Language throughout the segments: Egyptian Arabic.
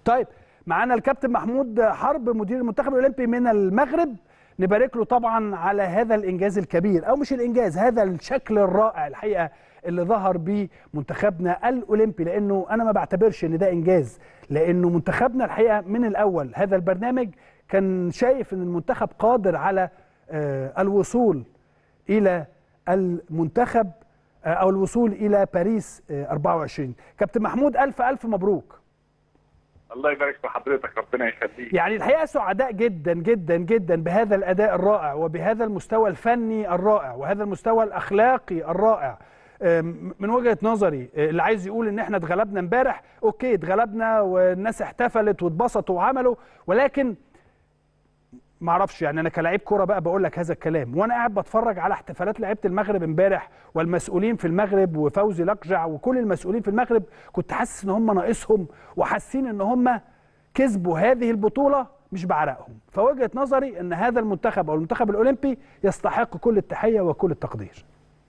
طيب معانا الكابتن محمود حرب مدير المنتخب الاولمبي من المغرب نبارك له طبعا على هذا الانجاز الكبير او مش الانجاز هذا الشكل الرائع الحقيقه اللي ظهر بيه منتخبنا الاولمبي لانه انا ما بعتبرش ان ده انجاز لانه منتخبنا الحقيقه من الاول هذا البرنامج كان شايف ان المنتخب قادر على آه، الوصول الى المنتخب آه، او الوصول الى باريس آه، 24 كابتن محمود الف الف مبروك الله يبارك في حضرتك ربنا يخليك يعني الحقيقه سعداء جدا جدا جدا بهذا الاداء الرائع وبهذا المستوى الفني الرائع وهذا المستوى الاخلاقي الرائع أم، من وجهه نظري أه، اللي عايز يقول ان احنا اتغلبنا امبارح اوكي اتغلبنا والناس احتفلت واتبسطوا وعملوا ولكن ما اعرفش يعني انا كلاعب كوره بقى بقول لك هذا الكلام وانا قاعد بتفرج على احتفالات لعيبه المغرب امبارح والمسؤولين في المغرب وفوزي لقجع وكل المسؤولين في المغرب كنت حاسس ان هم ناقصهم وحاسين ان هم كسبوا هذه البطوله مش بعرقهم فوجهه نظري ان هذا المنتخب او المنتخب الاولمبي يستحق كل التحيه وكل التقدير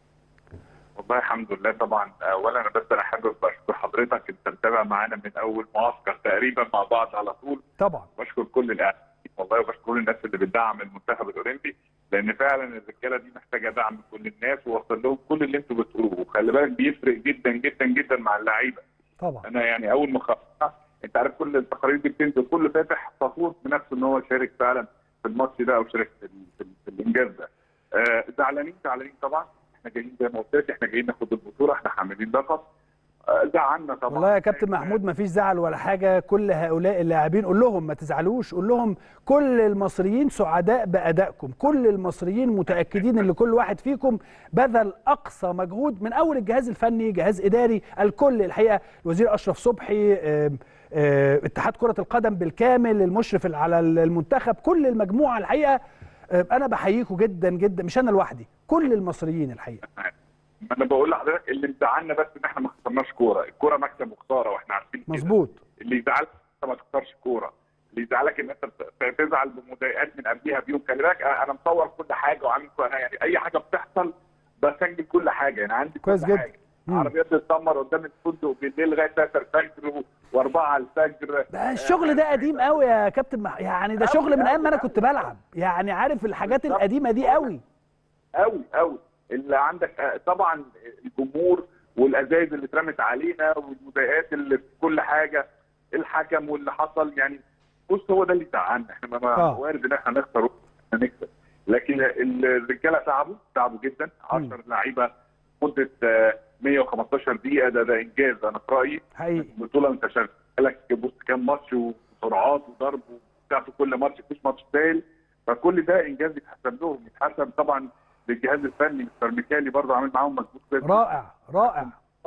والله الحمد لله طبعا اولا انا بس انا حابب اشكر حضرتك انت متابع معانا من اول معسكر تقريبا مع بعض على طول طبعا بشكر كل الاعلاميين والله وبشكر كل الناس اللي بتدعم المنتخب الاولمبي لان فعلا الرجاله دي محتاجه دعم من كل الناس ووصل لهم كل اللي انتوا بتقولوه وخلي بالك بيفرق جدا جدا جدا مع اللعيبه طبعا انا يعني اول ما خلصنا انت عارف كل التقارير دي بتنزل كل فاتح فخور بنفسه ان هو يشارك فعلا في الماتش ده او يشارك في, ال- في, ال- في الانجاز ده. آه، زعلانين زعلانين طبعا احنا جايين زي ما قلت لك احنا جايين ناخد البطوله احنا حاملين لقب آه، زعلنا طبعا والله يا كابتن محمود ما فيش زعل ولا حاجه كل هؤلاء اللاعبين قول لهم ما تزعلوش قول لهم كل المصريين سعداء بادائكم كل المصريين متاكدين ان كل واحد فيكم بذل اقصى مجهود من اول الجهاز الفني جهاز اداري الكل الحقيقه الوزير اشرف صبحي آم، آه، اتحاد كره القدم بالكامل المشرف على المنتخب كل المجموعه الحقيقه آه، انا بحييكم جدا جدا مش انا لوحدي كل المصريين الحقيقه ما انا بقول لحضرتك اللي مزعلنا بس ان احنا ما خسرناش كوره الكوره مكسب وخساره واحنا عارفين كده. مظبوط اللي يزعلك انت ما تخسرش كوره اللي يزعلك ان انت بت- تزعل بمضايقات من قبلها بيوم خلي بالك انا أنا مصور كل حاجه وعامل كل انا يعني اي حاجه بتحصل بسجل كل حاجه يعني عندي كويس كل جدا. حاجه مم. عربيات بتتدمر قدام الفندق بالليل لغايه 3 الفجر و4 على الفجر ده الشغل ده قديم قوي يا كابتن مح... يعني ده أوي، شغل من أوي، ايام ما انا أوي. كنت بلعب يعني عارف الحاجات بالظبط. القديمه دي قوي قوي قوي اللي عندك آه، طبعا الجمهور والازايز اللي اترمت علينا والمضايقات اللي في كل حاجه الحكم واللي حصل يعني بص هو ده اللي زعلنا احنا ما- ما آه. وارد ان احنا نخسر وإحنا نكسب لكن الرجاله تعبوا تعبوا جدا 10 لعيبه مده آه، 115 دقيقه ده ده انجاز انا في رايي حقيقي البطوله انت شغال لك بص كام ماتش وسرعات وضرب وبتاع في كل ماتش مفيش ماتش سهل فكل ده انجاز يتحسب لهم يتحسب طبعا للجهاز الفني مستر ميكالي برضه عامل معاهم مجهود كويس رائع رائع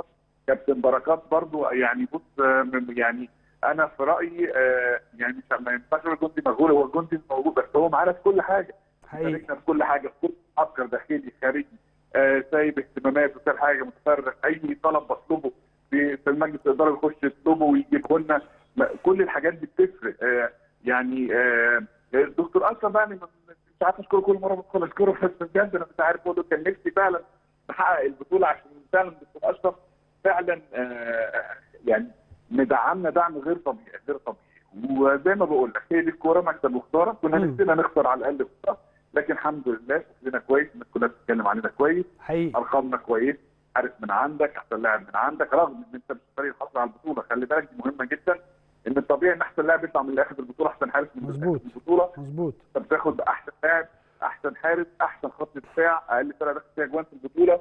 كابتن بركات برضه يعني بص آه، من- يعني انا في رايي آه، يعني مش ما ينفعش نقول الجندي مجهول هو الجندي موجود بس هو معانا في كل حاجه حقيقي شاركنا في كل حاجه في كل معسكر داخلي خارجي آه، سايب اهتمامات وسايب حاجه متفرغ اي طلب بطلبه في في المجلس الاداره بيخش يطلبه ويجيبه لنا ما- كل الحاجات دي بتفرق آه، يعني آه، الدكتور اشرف بقى أنا مش عارف اشكره كل مره بدخل اشكره بس بجد انا مش عارف اقول له كان نفسي فعلا نحقق البطوله عشان فعلا الدكتور اشرف فعلا آه، يعني مدعمنا دعم غير طبيعي غير طبيعي وزي ما بقول لك هي دي الكوره مكسب وخساره كنا مم. نفسنا نخسر على الاقل خساره لكن الحمد لله شكلنا كويس الناس كلها بتتكلم علينا كويس حقيقي ارقامنا كويس عارف من عندك احسن لاعب من عندك رغم ان انت مش فريق الحصل على البطوله خلي بالك دي مهمه جدا ان الطبيعي ان احسن لاعب يطلع من اللي اخذ البطوله احسن حارس من اللي مظبوط. أخذ البطوله مظبوط انت بتاخد احسن لاعب احسن حارس احسن خط دفاع اقل فرقه داخل فيها جوان في البطوله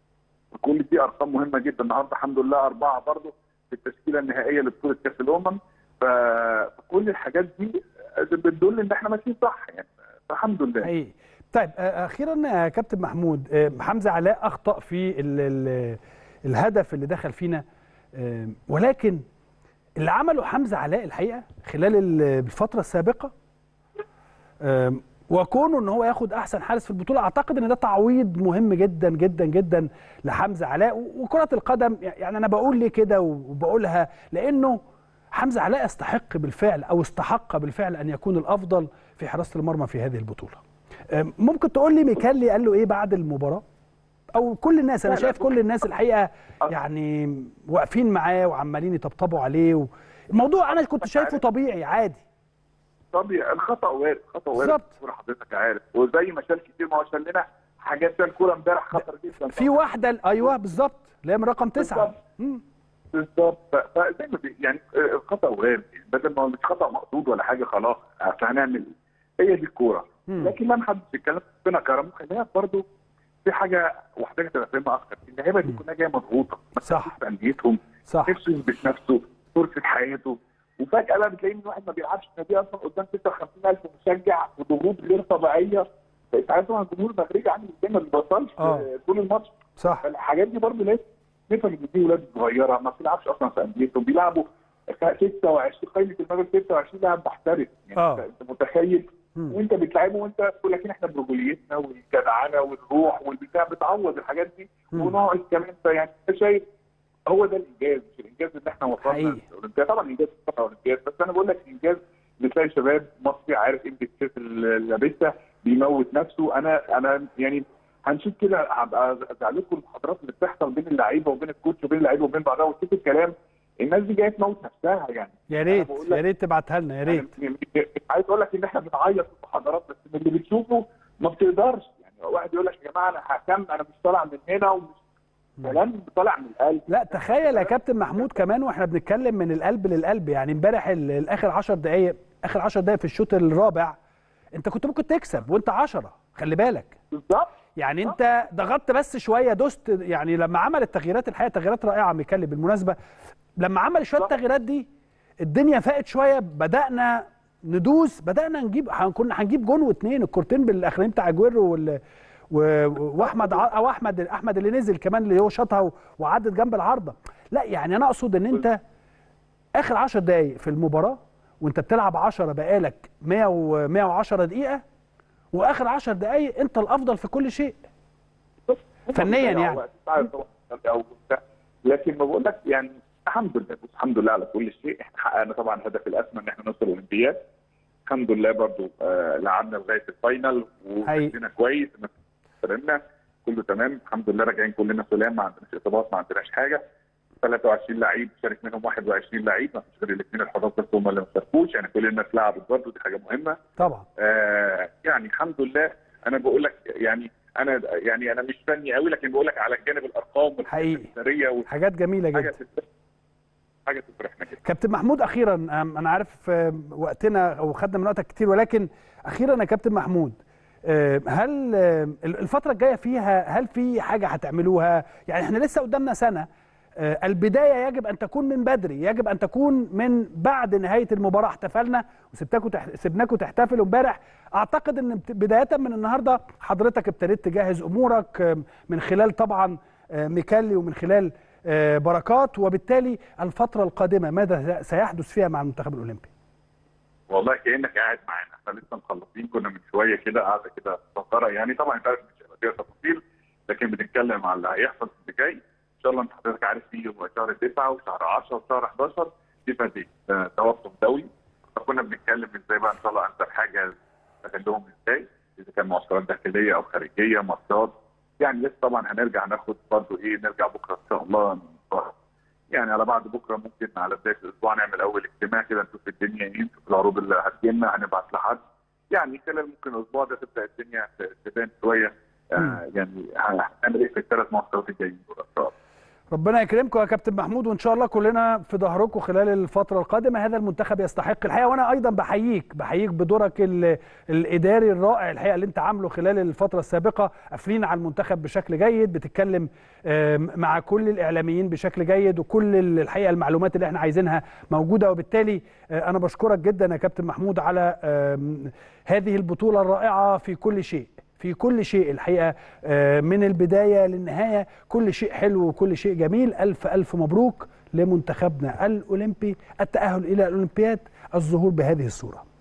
كل دي ارقام مهمه جدا النهارده الحمد لله اربعه برضه في التشكيله النهائيه لبطوله كاس الامم ف- فكل الحاجات دي بتدل ان احنا ماشيين صح يعني فالحمد لله حقيقي طيب آه، اخيرا يا كابتن محمود آه، حمزه علاء اخطا في ال ال الهدف اللي دخل فينا آه، ولكن اللي عمله حمزه علاء الحقيقه خلال ال- الفتره السابقه آم، وكونه ان هو ياخد احسن حارس في البطوله اعتقد ان ده تعويض مهم جدا جدا جدا لحمزه علاء و- وكره القدم يعني انا بقول ليه كده وبقولها لانه حمزه علاء يستحق بالفعل او استحق بالفعل ان يكون الافضل في حراسه المرمى في هذه البطوله آم، ممكن تقول لي ميكالي قال له ايه بعد المباراه او كل الناس انا لا، لا، شايف كل الناس الحقيقه يعني واقفين معاه وعمالين يطبطبوا عليه و الموضوع انا كنت شايفه طبيعي عادي طبيعي الخطا وارد خطا وارد بالظبط. الكوره حضرتك عارف وزي ما شال كتير ما هو شال لنا حاجات شال كوره امبارح خطر جدا في واحده ايوه بالظبط اللي هي من رقم تسعه بالظبط. مم. بالظبط ف- فزي ما في- يعني آه، الخطا وارد بدل ما هو مش خطا مقصود ولا حاجه خلاص اصل هنعمل إيه؟ هي دي الكوره مم. لكن لما حد بيتكلم ربنا كرمه خليها برضه في حاجه وحضرتك تبقى فاهمها اكتر اللعيبه دي كلها جايه مضغوطه ما صح. تحسش بانديتهم صح نفسه يثبت نفسه فرصه حياته وفجاه بقى بتلاقي ان واحد ما بيلعبش في نادي اصلا قدام 56000 مشجع وضغوط غير طبيعيه انت عارف طبعا الجمهور المغربي عامل ازاي ما بيبطلش آه. طول الماتش صح فالحاجات دي برضه لازم نفهم ان دي ولاد صغيره ما بتلعبش اصلا في انديتهم بيلعبوا 26 قائمه المغرب 26 لاعب محترف يعني آه. انت أنت متخيل مم. وانت بتلعبه وانت تقول لكن احنا برجوليتنا والجدعنه والروح والبتاع بتعوض الحاجات دي مم. ونقعد كمان فيعني انت شايف هو ده الانجاز مش الانجاز ان احنا وصلنا حقيقي. للاولمبياد طبعا انجاز طبعا اولمبياد بس انا بقول لك انجاز بتلاقي شباب مصري عارف قيمه الكاس اللي لابسها بيموت نفسه انا انا يعني هنشوف كده هبقى ازعلكم المحاضرات اللي بتحصل بين اللعيبه وبين الكوتش وبين اللعيبه وبين بعضها وتشوف الكلام الناس دي جايه تموت نفسها يعني يا أنا ريت بقول لك يا ريت تبعتها لنا يا ريت يعني مش عايز اقول لك ان احنا بنعيط في المحاضرات بس من اللي بتشوفه ما بتقدرش يعني واحد يقول لك يا جماعه انا هكمل انا مش طالع من هنا ومش كلام طالع من القلب لا تخيل يا كابتن محمود كمان واحنا بنتكلم من القلب للقلب يعني امبارح ال- الاخر 10 دقائق اخر 10 دقائق في الشوط الرابع انت كنت ممكن تكسب وانت 10 خلي بالك بالظبط يعني انت ضغطت بس شويه دوست يعني لما عمل التغييرات الحقيقه تغييرات رائعه ميكالي بالمناسبه لما عمل شويه بالظبط. التغييرات دي الدنيا فاقت شويه بدانا ندوس بدانا نجيب هن- كنا هنجيب جون واثنين الكورتين بالاخرين بتاع اجويرو وال و- واحمد ع- او احمد احمد اللي نزل كمان اللي هو شاطها و- وعدت جنب العارضه لا يعني انا اقصد ان انت اخر 10 دقائق في المباراه وانت بتلعب 10 بقالك 100 و 110 دقيقه واخر 10 دقائق انت الافضل في كل شيء فنياً يعني. لكن ما بقول لك يعني الحمد لله بص الحمد لله على كل شيء احنا حققنا طبعا الهدف الاسمى ان احنا نوصل الاولمبياد الحمد لله برضو آه لعبنا لغايه الفاينل حقيقي. ومشينا كويس سلمنا كله تمام الحمد لله راجعين كلنا سلام ما عندناش اصابات ما عندناش حاجه 23 لعيب شارك منهم 21 لعيب ما فيش غير الاثنين الحراس بس هم اللي ما شاركوش يعني كل الناس لعبت برضه دي حاجه مهمه طبعا آه يعني الحمد لله انا بقول لك يعني انا يعني انا مش فني قوي لكن بقول لك على جانب الارقام حقيقي. والحسابيه حاجات جميله وحاجه جدا تفرح حاجه تفرحنا جدا كابتن محمود اخيرا أم، انا عارف أم، وقتنا او خدنا من وقتك كتير ولكن اخيرا يا كابتن محمود أم، هل أم، الفتره الجايه فيها هل في حاجه هتعملوها يعني احنا لسه قدامنا سنه أه، البدايه يجب ان تكون من بدري يجب ان تكون من بعد نهايه المباراه احتفلنا وسبتكم تح... سبناكم تحتفلوا امبارح اعتقد ان بت- بدايه من النهارده حضرتك ابتديت تجهز امورك أم، من خلال طبعا أه، ميكالي ومن خلال أه، بركات وبالتالي الفتره القادمه ماذا سيحدث فيها مع المنتخب الاولمبي والله كانك قاعد معانا احنا لسه مخلصين كنا من شويه كده قاعده كده صغيره يعني طبعا انت عارف مش هيبقى فيها تفاصيل لكن بنتكلم على اللي هيحصل في اللي جاي ان شاء الله انت حضرتك عارف في شهر 9 وشهر 10 وشهر 11 في فدي توقف دولي فكنا بنتكلم ازاي بقى ان شاء الله انسب حاجه نستغلهم ازاي اذا كان معسكرات داخليه او خارجيه ماتشات يعني لسه طبعا هنرجع ناخد برضه ايه نرجع بكره ان شاء الله يعني على بعد بكره ممكن على بدايه الاسبوع نعمل اول اجتماع كده نشوف الدنيا ايه نشوف العروض اللي هتجيلنا هنبعت لحد يعني خلال ممكن الاسبوع ده تبدا الدنيا تبان شويه آه يعني هنعمل ايه في الثلاث معسكرات الجايين دول ان شاء الله ربنا يكرمكم يا كابتن محمود وان شاء الله كلنا في ظهركم خلال الفتره القادمه هذا المنتخب يستحق الحقيقه وانا ايضا بحييك بحييك بدورك ال- الاداري الرائع الحقيقه اللي انت عامله خلال الفتره السابقه قافلين على المنتخب بشكل جيد بتتكلم آم، مع كل الاعلاميين بشكل جيد وكل ال- الحقيقه المعلومات اللي احنا عايزينها موجوده وبالتالي آه، انا بشكرك جدا يا كابتن محمود على آم، هذه البطوله الرائعه في كل شيء في كل شيء الحقيقه آه، من البدايه للنهايه كل شيء حلو وكل شيء جميل الف الف مبروك لمنتخبنا الاولمبي التاهل الى الاولمبياد الظهور بهذه الصوره